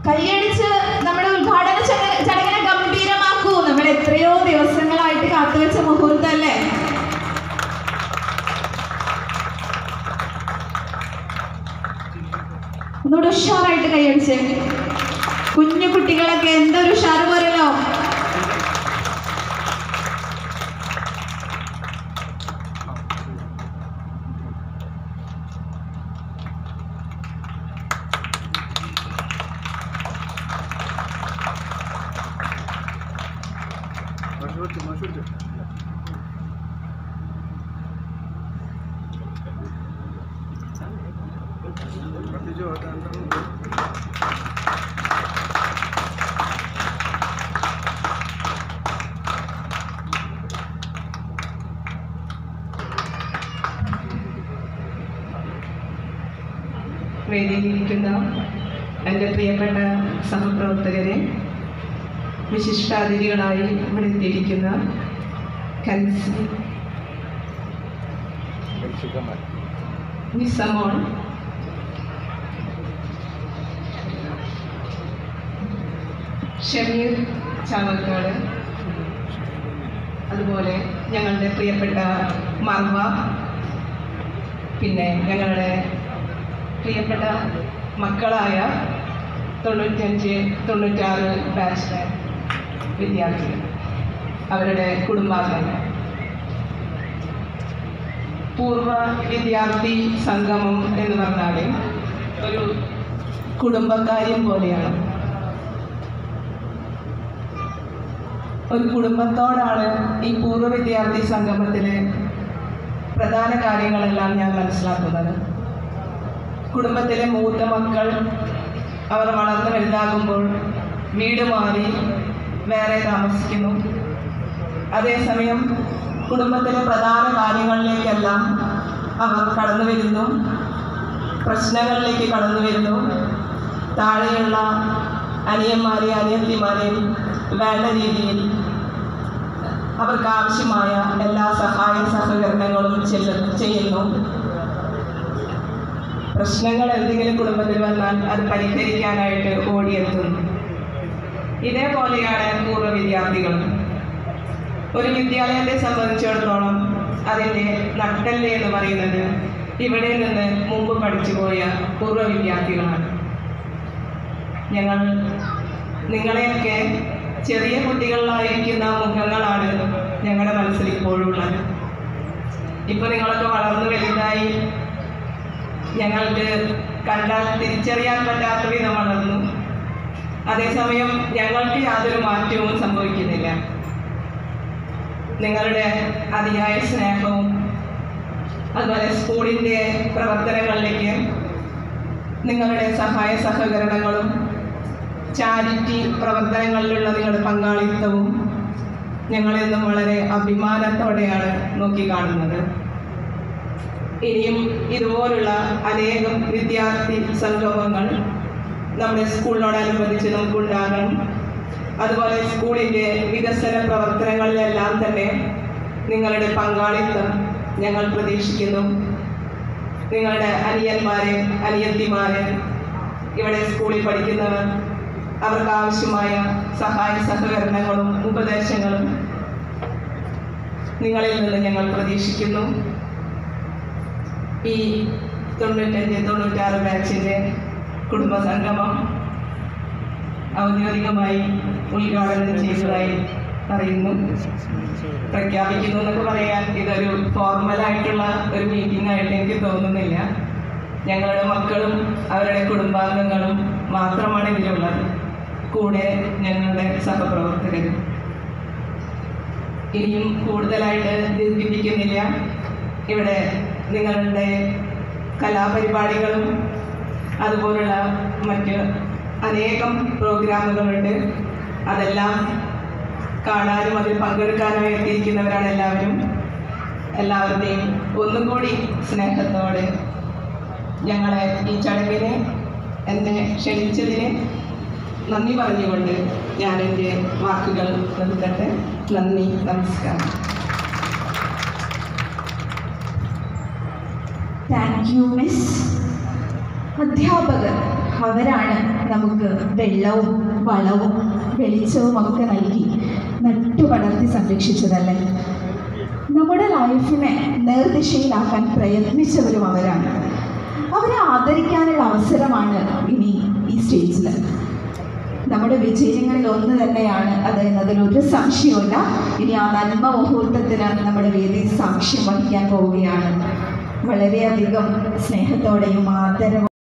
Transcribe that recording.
കൈയടിച്ച് നമ്മുടെ ഉദ്ഘാടന ചട- ചടങ്ങിനെ ഗംഭീരമാക്കൂ നമ്മൾ എത്രയോ ദിവസങ്ങളായിട്ട് കാത്തുവെച്ച മുഹൂർത്തമല്ലേ ഒന്നുകൂടെ ഉഷാറായിട്ട് കൈയടിച്ച് കുഞ്ഞു കുട്ടികളൊക്കെ എന്തൊരു ഉഷാറ് പോരല്ലോ വേദിയിലിരിക്കുന്ന എൻ്റെ പ്രിയപ്പെട്ട സഹപ്രവർത്തകരെ വിശിഷ്ടാതിഥികളായി ഇവിടെ എത്തിയിരിക്കുന്ന കൻസി നിസമോൾ ഷമീർ ചാവക്കാട് അതുപോലെ ഞങ്ങളുടെ പ്രിയപ്പെട്ട മർവ പിന്നെ ഞങ്ങളുടെ പ്രിയപ്പെട്ട മക്കളായ തൊണ്ണൂറ്റഞ്ച് തൊണ്ണൂറ്റാറ് ബാച്ചിലെ വിദ്യാർത്ഥികൾ അവരുടെ കുടുംബാംഗങ്ങൾ പൂർവ്വ വിദ്യാർത്ഥി സംഗമം എന്ന് പറഞ്ഞാൽ ഒരു കുടുംബക്കാര്യം പോലെയാണ് ഒരു കുടുംബത്തോടാണ് ഈ പൂർവ്വ വിദ്യാർത്ഥി സംഗമത്തിലെ പ്രധാന കാര്യങ്ങളെല്ലാം ഞാൻ മനസ്സിലാക്കുന്നത് കുടുംബത്തിലെ മൂത്ത മക്കൾ അവർ വളർന്നു വലുതാകുമ്പോൾ വീട് മാറി വേറെ താമസിക്കുന്നു അതേസമയം കുടുംബത്തിലെ പ്രധാന കാര്യങ്ങളിലേക്കെല്ലാം അവർ കടന്നു വരുന്നു പ്രശ്നങ്ങളിലേക്ക് കടന്നു വരുന്നു താഴെയുള്ള അനിയന്മാരെയും അനിയത്തിമാരെയും വേണ്ട രീതിയിൽ അവർക്ക് ആവശ്യമായ എല്ലാ സഹായ സഹകരണങ്ങളും ചെല്ലു ചെയ്യുന്നു പ്രശ്നങ്ങൾ എന്തെങ്കിലും കുടുംബത്തിൽ വന്നാൽ അത് പരിഹരിക്കാനായിട്ട് ഓടിയെത്തുന്നു ഇതേപോലെയാണ് പൂർവ്വ വിദ്യാർത്ഥികൾ ഒരു വിദ്യാലയത്തെ സംബന്ധിച്ചിടത്തോളം അതിൻ്റെ നട്ടല് എന്ന് പറയുന്നത് ഇവിടെ നിന്ന് മുമ്പ് പഠിച്ചുപോയ പൂർവ്വ വിദ്യാർത്ഥികളാണ് ഞങ്ങൾ നിങ്ങളെയൊക്കെ ചെറിയ കുട്ടികളിലായിരിക്കുന്ന മുഖങ്ങളാണ് ഞങ്ങളുടെ മനസ്സിൽ ഇപ്പോഴുള്ളത് ഇപ്പോൾ നിങ്ങളൊക്കെ വളർന്നു വലുതായി ഞങ്ങൾക്ക് കണ്ടാൽ തിരിച്ചറിയാൻ പറ്റാത്ത വിധം വളർന്നു അതേസമയം ഞങ്ങൾക്ക് യാതൊരു മാറ്റവും സംഭവിക്കുന്നില്ല നിങ്ങളുടെ അതിയായ സ്നേഹവും അതുപോലെ സ്കൂളിൻ്റെ പ്രവർത്തനങ്ങളിലേക്ക് നിങ്ങളുടെ സഹായ സഹകരണങ്ങളും ചാരിറ്റി പ്രവർത്തനങ്ങളിലുള്ള നിങ്ങളുടെ പങ്കാളിത്തവും ഞങ്ങളെന്നും വളരെ അഭിമാനത്തോടെയാണ് നോക്കിക്കാണുന്നത് ഇനിയും ഇതുപോലുള്ള അനേകം വിദ്യാർത്ഥി സംഗമങ്ങൾ നമ്മുടെ സ്കൂളിനോടനുബന്ധിച്ച് നമുക്കുണ്ടാകണം അതുപോലെ സ്കൂളിൻ്റെ വികസന പ്രവർത്തനങ്ങളിലെല്ലാം തന്നെ നിങ്ങളുടെ പങ്കാളിത്തം ഞങ്ങൾ പ്രതീക്ഷിക്കുന്നു നിങ്ങളുടെ അനിയന്മാരെ അനിയത്തിമാരെ ഇവിടെ സ്കൂളിൽ പഠിക്കുന്നവർ അവർക്ക് ആവശ്യമായ സഹായ സഹകരണങ്ങളും ഉപദേശങ്ങളും നിങ്ങളിൽ നിന്ന് ഞങ്ങൾ പ്രതീക്ഷിക്കുന്നു ഈ തൊണ്ണൂറ്റഞ്ച് തൊണ്ണൂറ്റാറ് ബാച്ചിൻ്റെ കുടുംബസംഗമം ഔദ്യോഗികമായി ഉദ്ഘാടനം ചെയ്തതായി അറിയുന്നു പ്രഖ്യാപിക്കുന്നു എന്നൊക്കെ പറയാൻ ഇതൊരു ഫോർമലായിട്ടുള്ള ഒരു മീറ്റിംഗ് ആയിട്ട് എനിക്ക് തോന്നുന്നില്ല ഞങ്ങളുടെ മക്കളും അവരുടെ കുടുംബാംഗങ്ങളും മാത്രമാണ് ഇതിലുള്ളത് കൂടെ ഞങ്ങളുടെ സഹപ്രവർത്തകരും ഇനിയും കൂടുതലായിട്ട് ദീർഘിപ്പിക്കുന്നില്ല ഇവിടെ നിങ്ങളുടെ കലാപരിപാടികളും അതുപോലുള്ള മറ്റ് അനേകം പ്രോഗ്രാമുകളുണ്ട് അതെല്ലാം കാണാനും അതിൽ പങ്കെടുക്കാനും എത്തിയിരിക്കുന്നവരാണ് എല്ലാവരും എല്ലാവരുടെയും ഒന്നും കൂടി സ്നേഹത്തോടെ ഞങ്ങളെ ഈ ചടങ്ങിനെ എന്നെ ക്ഷണിച്ചതിന് നന്ദി പറഞ്ഞുകൊണ്ട് ഞാൻ എൻ്റെ വാക്കുകൾ നിർത്തട്ടെ നന്ദി നമസ്കാരം താങ്ക് യു മിസ് അധ്യാപകർ അവരാണ് നമുക്ക് വെള്ളവും വളവും വെളിച്ചവും ഒക്കെ നൽകി നട്ടു വളർത്തി സംരക്ഷിച്ചതല്ലേ നമ്മുടെ ലൈഫിനെ നേർദിശയിലാക്കാൻ പ്രയത്നിച്ചവരും അവരാണ് അവരെ ആദരിക്കാനുള്ള അവസരമാണ് ഇനി ഈ സ്റ്റേജിൽ നമ്മുടെ വിജയങ്ങളിൽ ഒന്ന് തന്നെയാണ് അത് എന്നതിൽ ഒരു സംശയവുമില്ല ഇനി ആ നന്മ മുഹൂർത്തത്തിന് നമ്മുടെ വേദി സാക്ഷ്യം വഹിക്കാൻ പോവുകയാണ് വളരെയധികം സ്നേഹത്തോടെയും ആദരവും